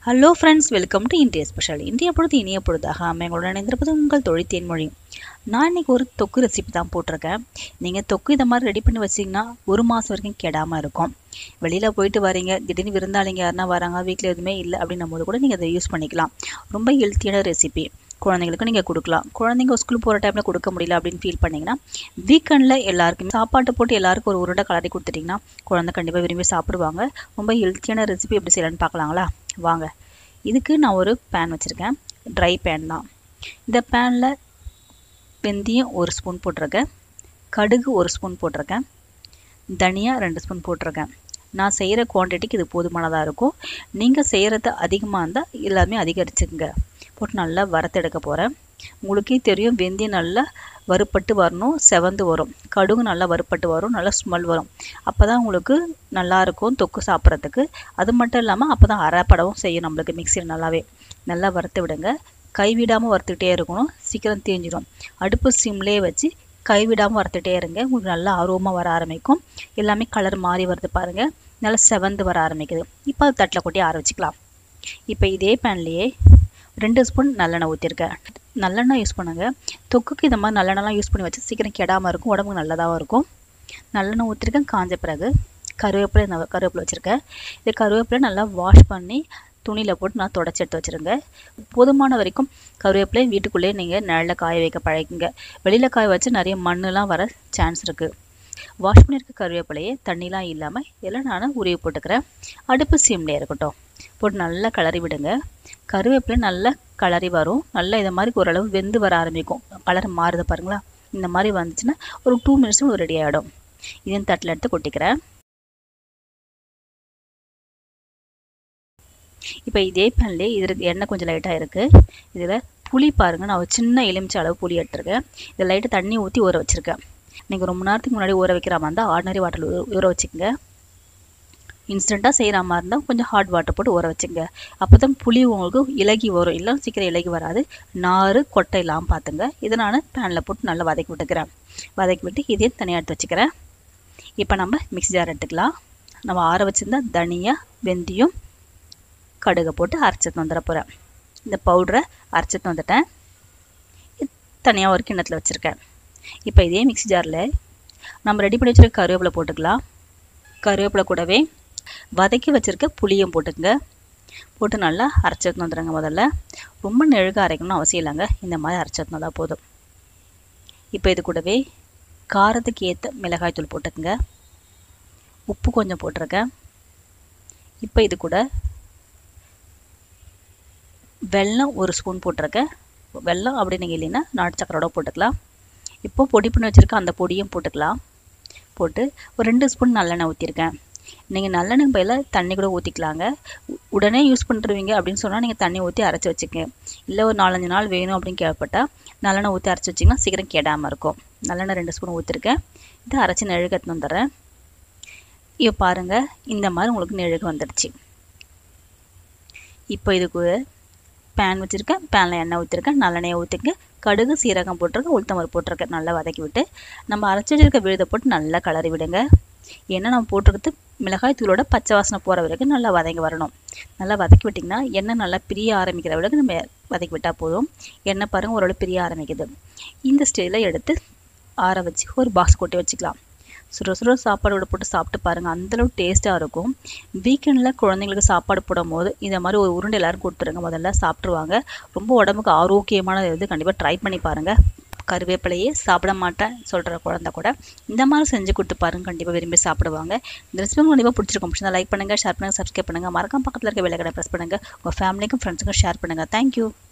hello friends welcome to இந்திய special இந்திய பொழுது இனிய பொழுதாக எங்களுடன் இணைந்திருப்பது உங்கள் தொழில் தேன்மொழி நான் இன்னைக்கு ஒரு தொக்கு ரெசிபி தான் போட்டிருக்கேன் நீங்கள் தொக்கு இந்த மாதிரி ரெடி பண்ணி வச்சிங்கன்னா ஒரு மாதம் வரைக்கும் கெடாமல் இருக்கும் வெளியில் போயிட்டு வரீங்க திடீர்னு விருந்தாளிங்க யாருன்னா வராங்க வீட்டில் எதுவுமே இல்லை அப்படின்னும் போது கூட நீங்கள் அதை யூஸ் பண்ணிக்கலாம் ரொம்ப ஹெல்த்தியான ரெசிபி குழந்தைங்களுக்கு நீங்கள் கொடுக்கலாம் குழந்தைங்க ஸ்கூல் போகிற டைமில் கொடுக்க முடியல அப்படின்னு ஃபீல் பண்ணிங்கன்னா வீக்கெண்டில் எல்லாருக்குமே சாப்பாட்டு போட்டு எல்லாருக்கும் ஒரு உருண்டை கலரி கொடுத்துட்டிங்கன்னா குழந்தை கண்டிப்பாக விரும்பி சாப்பிடுவாங்க ரொம்ப ஹெல்த்தியான ரெசிபி எப்படி செய்யலான்னு பார்க்கலாங்களா வாங்க இதுக்கு நான் ஒரு பேன் வச்சுருக்கேன் ட்ரை பேன் தான் இந்த பேனில் வெந்தயம் ஒரு ஸ்பூன் போட்டிருக்கேன் கடுகு ஒரு ஸ்பூன் போட்டிருக்கேன் தனியா ரெண்டு ஸ்பூன் போட்டிருக்கேன் நான் செய்கிற குவான்டிட்டிக்கு இது போதுமானதாக இருக்கும் நீங்கள் செய்கிறது அதிகமாக இருந்தால் எல்லாமே அதிகரிச்சுங்க போட்டு நல்லா வறுத்தெடுக்க போகிறேன் உங்களுக்கே தெரியும் வெந்தயம் நல்லா வறுப்பட்டு வரணும் செவந்து வரும் கடுகு நல்லா வறுப்பட்டு வரும் நல்லா ஸ்மெல் வரும் அப்போ தான் உங்களுக்கு நல்லாயிருக்கும் தொக்கு சாப்பிட்றதுக்கு அது மட்டும் இல்லாமல் அப்போ தான் அரைப்படவும் செய்யும் நம்மளுக்கு மிக்சியில் நல்லாவே நல்லா வறுத்து விடுங்க கைவிடாமல் வறுத்துக்கிட்டே இருக்கணும் சீக்கிரம் தேஞ்சிடும் அடுப்பு சிம்லேயே வச்சு கைவிடாமல் வறுத்துட்டே இருங்க உங்களுக்கு நல்லா ஆர்வமாக வர ஆரம்பிக்கும் எல்லாமே கலர் மாறி வருது பாருங்கள் நல்லா செவந்து வர ஆரம்பிக்குது இப்போ அது தட்டில் கொட்டி ஆர வச்சுக்கலாம் இப்போ இதே பேன்லேயே ரெண்டு ஸ்பூன் நல்லெண்ணெய் ஊற்றிருக்கேன் நல்லெண்ணெய் யூஸ் பண்ணுங்கள் தொக்குக்கு இந்த மாதிரி நல்லெண்ணெய்லாம் யூஸ் பண்ணி வச்சு சீக்கிரம் கெடாமல் இருக்கும் உடம்புக்கு நல்லதாகவும் இருக்கும் நல்லெண்ணெய் ஊற்றிருக்கேன் காஞ்ச பிறகு கருவேப்பிலை இந்த கருவேப்பிலை வச்சுருக்கேன் இந்த கருவேப்பிலை நல்லா வாஷ் பண்ணி துணியில் போட்டு நான் தொடச்சி எடுத்து வச்சுருங்க போதுமான வரைக்கும் கருவேப்பிலை வீட்டுக்குள்ளேயே நீங்கள் நிழலில் காய வைக்க பழகுங்க வெளியில் காய வச்சு நிறைய மண்ணுலாம் வர சான்ஸ் இருக்குது வாஷ் பண்ணியிருக்க கருவேப்பிலையே தண்ணிலாம் இல்லாமல் எல்லாம் நான் உருவி போட்டுக்கிறேன் அடுப்பு சிம்லேயே இருக்கட்டும் போட்டு நல்லா கிளறி விடுங்க கருவேப்பிலை நல்லா கிளறி வரும் நல்லா இதை மாதிரி ஓரளவு வெந்து வர ஆரம்பிக்கும் கலர் மாறுது பாருங்களா இந்த மாதிரி வந்துச்சுன்னா ஒரு டூ மினிட்ஸ் ரெடி ஆகிடும் இதையும் தட்டில் எடுத்து கொட்டிக்கிறேன் இப்போ இதே பேன்லேயே இது எண்ணெய் கொஞ்சம் லைட்டாக இருக்குது இதில் புளி பாருங்கள் நான் ஒரு சின்ன எலுமிச்சை அளவு புளி எடுத்துருக்கேன் இதில் லைட்டாக தண்ணி ஊற்றி ஊற வச்சுருக்கேன் நீங்கள் ரொம்ப நேரத்துக்கு முன்னாடி ஊற வைக்கிற மாதிரி இருந்தால் ஆர்டினரி வாட்டரில் ஊற வச்சுக்கோங்க இன்ஸ்டண்ட்டாக செய்கிற மாதிரி இருந்தால் கொஞ்சம் ஹாட் வாட்டர் போட்டு ஊற வச்சுங்க அப்போ தான் புளி உங்களுக்கு இலகி வரும் இல்லை சீக்கிரம் இலகி வராது நார் கொட்டை இல்லாமல் பார்த்துங்க இதை நான் பேனில் போட்டு நல்லா வதக்கி விட்டுக்கிறேன் வதக்கி விட்டு இதையும் தனியாக எடுத்து வச்சுக்கிறேன் இப்போ நம்ம மிக்ஸி ஜார் எடுத்துக்கலாம் நம்ம ஆற வச்சுருந்தா தனியாக வெந்தயம் கடுகை போட்டு அரைச்சிட்டு வந்துட போகிறேன் இந்த பவுடரை அரைச்சிட்டு வந்துட்டேன் தனியாக ஒரு கிண்ணத்தில் வச்சுருக்கேன் இப்போ இதே மிக்ஸி ஜாரில் நம்ம ரெடி பண்ணி வச்சுருக்க கருவேப்பிலை போட்டுக்கலாம் கருவேப்பிலை கூடவே வதக்கி வச்சுருக்க புளியும் போட்டுங்க போட்டு நல்லா அரைச்சிட்டு வந்துடுங்க முதல்ல ரொம்ப நெழுக அரைக்கணும்னு அவசியம் இல்லைங்க இந்த மாதிரி அரைச்சிட்டு வந்தால் போதும் இப்போ இது கூடவே காரத்துக்கு ஏற்ற மிளகாய் தூள் போட்டுக்குங்க உப்பு கொஞ்சம் போட்டிருக்கேன் இப்போ இது கூட வெல்லம் ஒரு ஸ்பூன் போட்டிருக்கேன் வெல்லம் அப்படி நீங்கள் இல்லைன்னா நாட்டு சக்கரோட போட்டுக்கலாம் இப்போ பொடி பண்ணி வச்சுருக்க அந்த பொடியும் போட்டுக்கலாம் போட்டு ஒரு ரெண்டு ஸ்பூன் நல்லெண்ணெய் ஊற்றிருக்கேன் நீங்கள் நல்லெண்ணெய் பையில் தண்ணி கூட ஊற்றிக்கலாங்க உடனே யூஸ் பண்ணுறவீங்க அப்படின்னு சொன்னால் நீங்கள் தண்ணி ஊற்றி அரைச்சி வச்சுக்கங்க இல்லை ஒரு நாலஞ்சு நாள் வேணும் அப்படின்னு கேட்பட்டால் நல்லெண்ணெய் ஊற்றி அரைச்சி வச்சிங்கன்னா சீக்கிரம் கெடாமல் இருக்கும் நல்லெண்ணெய் ரெண்டு ஸ்பூன் ஊற்றிருக்கேன் இதை அரைச்சி நெழுகத்து வந்துடுறேன் இப்போ பாருங்கள் இந்த மாதிரி உங்களுக்கு நெழுகு வந்துடுச்சு இப்போ இதுக்கு பேன் வச்சுருக்கேன் பேனில் எண்ணெய் ஊற்றிருக்கேன் நல்லெண்ணெயை ஊற்றிக்க கடுகு சீரகம் போட்டிருக்கேன் உளுத்தமர் போட்டிருக்கேன் நல்லா வதக்கி விட்டு நம்ம அரைச்சி வச்சிருக்க விழுதை போட்டு நல்லா கலரி விடுங்க ஏன்னா நம்ம போட்டிருக்கிறது மிளகாய் தூளோட பச்சை வாசனை போகிற வரைக்கும் நல்லா வதங்கி வரணும் நல்லா வதக்கி விட்டிங்கன்னா எண்ணெய் நல்லா பிரிய ஆரம்பிக்கிற வரைக்கும் நம்ம வதக்கி விட்டால் போதும் எண்ணெய் பாருங்கள் ஓரளவு பிரிய ஆரம்பிக்குது இந்த ஸ்டேஜில் எடுத்து ஆற வச்சு ஒரு பாக்ஸ் கொட்டி வச்சுக்கலாம் சுட சுட சாப்பாடு போட்டு சாப்பிட்டு பாருங்கள் அந்தளவு டேஸ்ட்டாக இருக்கும் வீக்கெண்டில் குழந்தைங்களுக்கு சாப்பாடு போடும் போது இந்த மாதிரி ஒரு உருண்டை எல்லோரும் கொடுத்துருங்க முதல்ல சாப்பிட்ருவாங்க ரொம்ப உடம்புக்கு ஆரோக்கியமானது இது கண்டிப்பாக ட்ரை பண்ணி பாருங்கள் கருவேப்பிலையே சாப்பிட மாட்டேன் சொல்கிற குழந்தை கூட இந்த மாதிரி செஞ்சு கொடுத்து பாருங்க கண்டிப்பாக விரும்பி சாப்பிடுவாங்க இந்த ரெசிபி கண்டிப்பாக பிடிச்சிருக்கும் பிடிச்சா லைக் பண்ணுங்கள் ஷேர் பண்ணுங்கள் சப்ஸ்கிரைப் பண்ணுங்கள் மறக்காம பக்கத்தில் இருக்க விலைக்கடை ப்ரெஸ் பண்ணுங்கள் உங்கள் ஃபேமிலிக்கும் ஃப்ரெண்ட்ஸுக்கும் ஷேர் பண்ணுங்கள் தேங்க்யூ